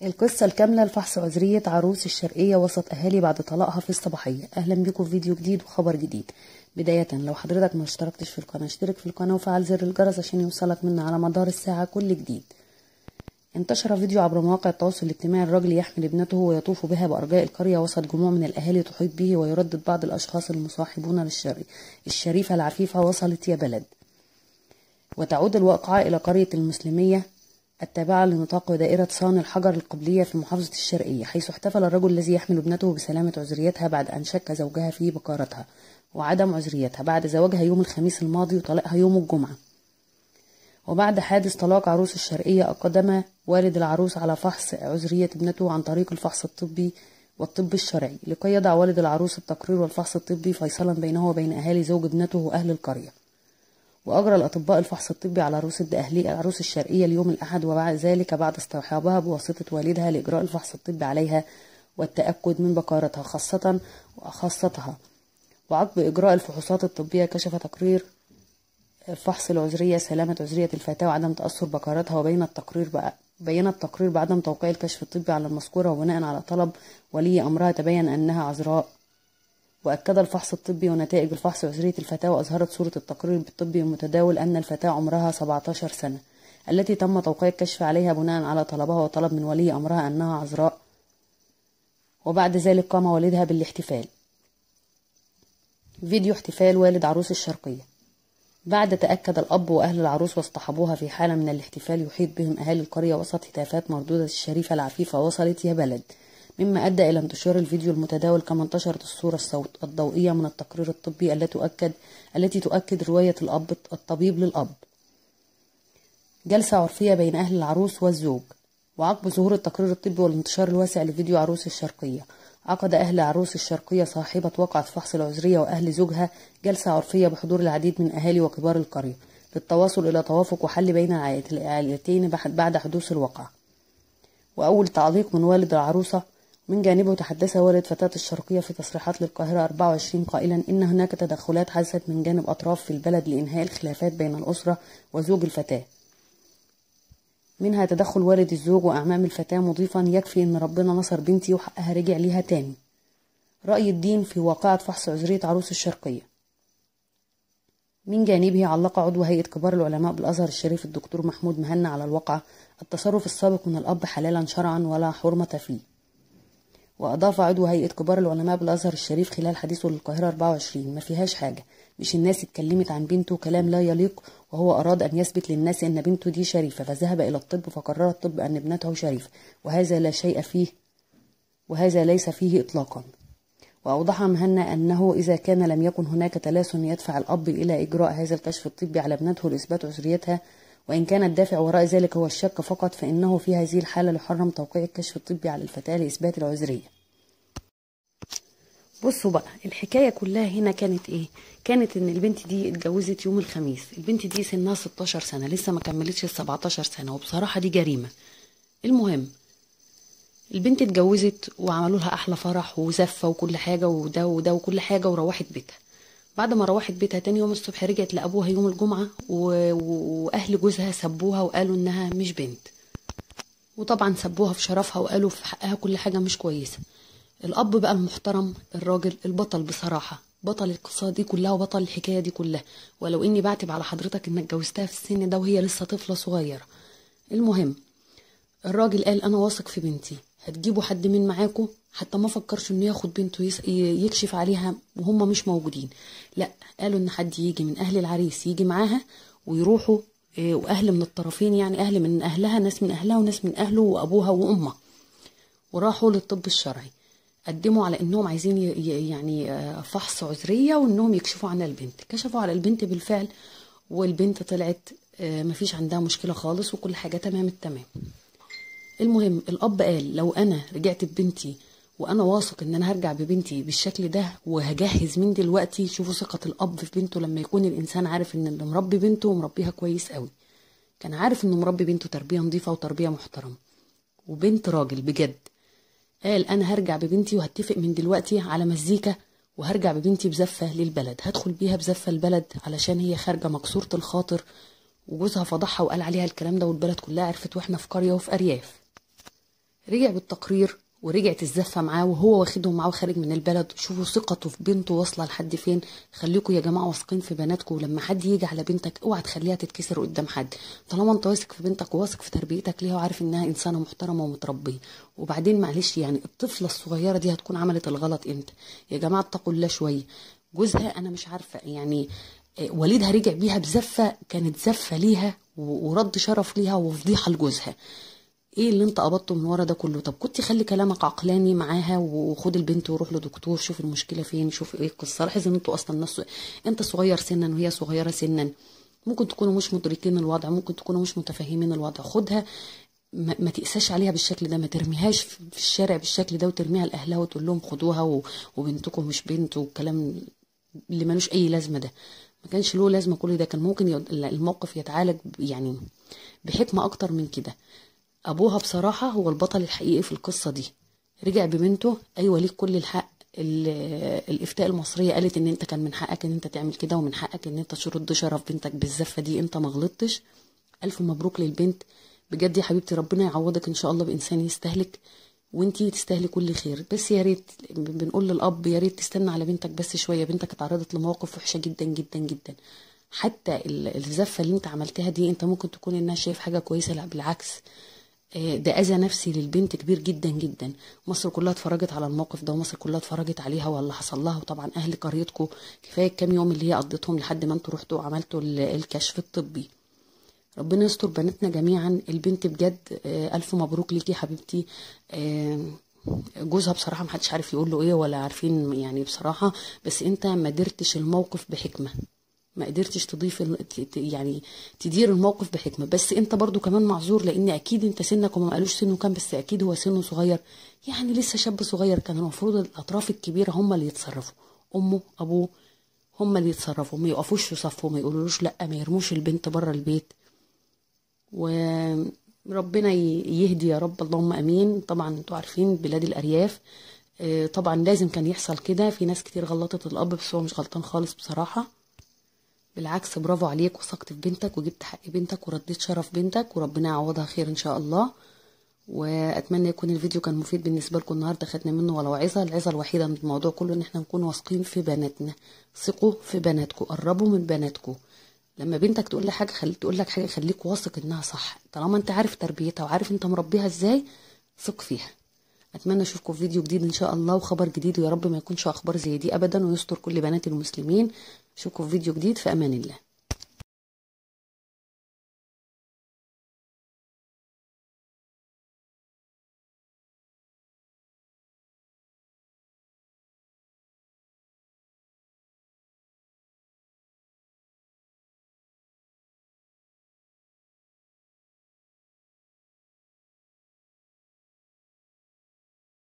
القصة الكاملة لفحص عذرية عروس الشرقية وسط أهالي بعد طلاقها في الصباحية أهلا بكم في فيديو جديد وخبر جديد بداية لو حضرتك ما اشتركتش في القناة اشترك في القناة وفعل زر الجرس عشان يوصلك منا على مدار الساعة كل جديد انتشر فيديو عبر مواقع التواصل الاجتماعي الرجل يحمل ابنته ويطوف بها بأرجاء القرية وسط جموع من الأهالي تحيط به ويردد بعض الأشخاص المصاحبون للشر الشريفة العفيفة وصلت يا بلد وتعود الواقعة إلى قرية المسلمية التابعة لنطاق دائرة صان الحجر القبلية في محافظة الشرقية حيث احتفل الرجل الذي يحمل ابنته بسلامة عذريتها بعد أن شك زوجها في بكارتها وعدم عذريتها بعد زواجها يوم الخميس الماضي وطلاقها يوم الجمعة وبعد حادث طلاق عروس الشرقية أقدم والد العروس على فحص عذرية ابنته عن طريق الفحص الطبي والطب الشرعي لكي يضع والد العروس التقرير والفحص الطبي فيصلا بينه وبين أهالي زوج ابنته وأهل القرية وأجرى الأطباء الفحص الطبي على عروس الأهلي العروس الشرقية اليوم الأحد وبعد ذلك بعد اصطحابها بواسطة والدها لإجراء الفحص الطبي عليها والتأكد من بكارتها خاصة وخاصتها وعقب إجراء الفحوصات الطبية كشف تقرير فحص العذرية سلامة عذرية الفتاة وعدم تأثر بكارتها وبين التقرير بقى بين التقرير بعدم توقيع الكشف الطبي على المذكورة وبناء على طلب ولي أمرها تبين أنها عذراء وأكد الفحص الطبي ونتائج الفحص عذرية الفتاة وأظهرت صورة التقرير الطبي المتداول أن الفتاة عمرها 17 سنة التي تم توقيع الكشف عليها بناء على طلبها وطلب من ولي أمرها أنها عذراء وبعد ذلك قام والدها بالاحتفال فيديو احتفال والد عروس الشرقية بعد تأكد الأب وأهل العروس واصطحبوها في حالة من الاحتفال يحيط بهم أهالي القرية وسط هتافات مردودة الشريفة العفيفة وصلت يا بلد مما أدى إلى انتشار الفيديو المتداول كما انتشرت الصورة الصوت الضوئية من التقرير الطبي التي تؤكد التي تؤكد رواية الأب الطبيب للأب جلسة عرفية بين أهل العروس والزوج وعقب ظهور التقرير الطبي والانتشار الواسع لفيديو عروس الشرقية عقد أهل عروس الشرقية صاحبة وقعة فحص العذرية وأهل زوجها جلسة عرفية بحضور العديد من أهالي وكبار القرية للتواصل إلى توافق وحل بين العائلتين بعد حدوث الواقعة وأول تعليق من والد العروسة من جانبه تحدث والد فتاة الشرقية في تصريحات للقاهرة 24 قائلا إن هناك تدخلات حدثت من جانب أطراف في البلد لإنهاء الخلافات بين الأسرة وزوج الفتاة منها تدخل والد الزوج وأعمام الفتاة مضيفا يكفي إن ربنا نصر بنتي وحقها رجع ليها تاني رأي الدين في واقعة فحص عذرية عروس الشرقية من جانبه علق عضو هيئة كبار العلماء بالأزهر الشريف الدكتور محمود مهنا على الواقعة التصرف السابق من الأب حلالا شرعا ولا حرمة فيه وأضاف عضو هيئة كبار العلماء بالأزهر الشريف خلال حديثه للقاهرة 24 ما فيهاش حاجة مش الناس اتكلمت عن بنته كلام لا يليق وهو أراد أن يثبت للناس أن بنته دي شريفة فذهب إلى الطب فقرر الطب أن ابنته شريفة وهذا لا شيء فيه وهذا ليس فيه إطلاقا وأوضح مهنا أنه إذا كان لم يكن هناك تلاسن يدفع الأب إلى إجراء هذا الكشف الطبي على ابنته لإثبات عذريتها وإن كان الدافع وراء ذلك هو الشك فقط فإنه في هذه الحالة يحرم توقيع الكشف الطبي على الفتاة لإثبات العذرية بصوا بقى الحكايه كلها هنا كانت ايه كانت ان البنت دي اتجوزت يوم الخميس البنت دي سنها 16 سنه لسه ما كملتش ال 17 سنه وبصراحه دي جريمه المهم البنت اتجوزت وعملوا لها احلى فرح وزفه وكل حاجه وده وده وكل حاجه وروحت بيتها بعد ما روحت بيتها تاني يوم الصبح رجعت لابوها يوم الجمعه و... واهل جوزها سبوها وقالوا انها مش بنت وطبعا سبوها في شرفها وقالوا في حقها كل حاجه مش كويسه الاب بقى المحترم الراجل البطل بصراحه بطل القصه دي كلها وبطل الحكايه دي كلها ولو اني بعتب على حضرتك انك جوزتها في السن ده وهي لسه طفله صغيره المهم الراجل قال انا واثق في بنتي هتجيبوا حد من معاكم حتى ما فكرش انه ياخد بنته يس... يكشف عليها وهم مش موجودين لا قالوا ان حد يجي من اهل العريس يجي معاها ويروحوا واهل من الطرفين يعني اهل من اهلها ناس من اهلها وناس من اهله وابوها وامها وراحوا للطب الشرعي قدموا على انهم عايزين يعني فحص عذريه وانهم يكشفوا عن البنت كشفوا على البنت بالفعل والبنت طلعت مفيش عندها مشكله خالص وكل حاجه تمام التمام المهم الاب قال لو انا رجعت ببنتي وانا واثق ان انا هرجع ببنتي بالشكل ده وهجهز من دلوقتي شوفوا ثقه الاب في بنته لما يكون الانسان عارف ان اللي مربي بنته مربيها كويس قوي كان عارف انه مربي بنته تربيه نظيفه وتربيه محترمه وبنت راجل بجد قال انا هرجع ببنتي وهتفق من دلوقتي على مزيكا وهرجع ببنتي بزفة للبلد هدخل بيها بزفة البلد علشان هي خارجة مكسورة الخاطر وجوزها فضحها وقال عليها الكلام ده والبلد كلها عرفت واحنا في قرية وفي أرياف رجع بالتقرير ورجعت الزفه معاه وهو واخدهم معاه وخارج من البلد شوفوا ثقته في بنته واصله لحد فين خليكم يا جماعه واثقين في بناتكم ولما حد يجي على بنتك اوعى تخليها تتكسر قدام حد طالما انت واثق في بنتك وواثق في تربيتك ليها وعارف انها انسانه محترمه ومتربيه وبعدين معلش يعني الطفله الصغيره دي هتكون عملت الغلط امتى يا جماعه اتقوا الله شويه جوزها انا مش عارفه يعني آه، والدها رجع بيها بزفه كانت زفه ليها و- ورد شرف ليها وفضيحه لجوزها ايه اللي انت قبضته من ورا ده كله طب كنت خلي كلامك عقلاني معاها وخد البنت وروح لدكتور شوف المشكله فين شوف ايه القصه لاحظ ان انتوا اصلا ناس انت صغير سنا وهي صغيره سنا ممكن تكونوا مش مدركين الوضع ممكن تكونوا مش متفاهمين الوضع خدها ما, ما تقساش عليها بالشكل ده ما ترميهاش في في الشارع بالشكل ده وترميها لاهلها وتقول لهم خدوها و... وبنتكم مش بنت والكلام اللي ملوش اي لازمه ده ما كانش له لازمه كل ده كان ممكن يد- الموقف يتعالج ب- يعني بحكمه اكتر من كده ابوها بصراحه هو البطل الحقيقي في القصه دي رجع ببنته ايوه ليك كل الحق ال- الافتاء المصريه قالت ان انت كان من حقك ان انت تعمل كده ومن حقك ان انت ترد شرف بنتك بالزفه دي انت ما غلطتش الف مبروك للبنت بجد يا حبيبتي ربنا يعوضك ان شاء الله بانسان يستهلك وانتي تستاهلي كل خير بس يا ريت بنقول للاب يا ريت تستنى على بنتك بس شويه بنتك اتعرضت لمواقف وحشه جدا جدا جدا حتى ال- الزفه اللي انت عملتها دي انت ممكن تكون انها شايف حاجه كويسه لا بالعكس آه، ده اذى نفسي للبنت كبير جدا جدا مصر كلها اتفرجت على الموقف ده ومصر كلها اتفرجت عليها واللي حصل لها وطبعا اهل قريتكم كفايه الكام يوم اللي هي قضيتهم لحد ما انتوا رحتوا وعملتوا ال- الكشف الطبي ربنا يستر بناتنا جميعا البنت بجد آه، الف مبروك ليكي يا حبيبتي آه، جوزها بصراحه محدش عارف يقول له ايه ولا عارفين يعني بصراحه بس انت ما درتش الموقف بحكمه ما قدرتش تضيف ال- ت- ت- يعني تدير الموقف بحكمه بس انت برضو كمان معذور لان اكيد انت سنك وما قالوش سنه كام بس اكيد هو سنه صغير يعني لسه شاب صغير كان المفروض الاطراف الكبيره هم اللي يتصرفوا امه ابوه هم اللي يتصرفوا ما يقفوش في صفه ما يقولوش لا ما يرموش البنت بره البيت وربنا ي- يهدي يا رب اللهم امين طبعا انتوا عارفين بلاد الارياف آه، طبعا لازم كان يحصل كده في ناس كتير غلطت الاب بس هو مش غلطان خالص بصراحه بالعكس برافو عليك وثقت في بنتك وجبت حق بنتك ورديت شرف بنتك وربنا يعوضها خير ان شاء الله واتمنى يكون الفيديو كان مفيد بالنسبه لكم النهارده خدنا منه ولو عظه العظه الوحيده من الموضوع كله ان احنا نكون واثقين في بناتنا ثقوا في بناتكم قربوا من بناتكم لما بنتك تقول لك حاجه خلي تقول لك حاجه خليك واثق انها صح طالما انت عارف تربيتها وعارف انت مربيها ازاي ثق فيها اتمنى اشوفكم في فيديو جديد ان شاء الله وخبر جديد ويا رب ما يكونش اخبار زي دي ابدا ويستر كل بنات المسلمين اشوفكم في فيديو جديد في امان الله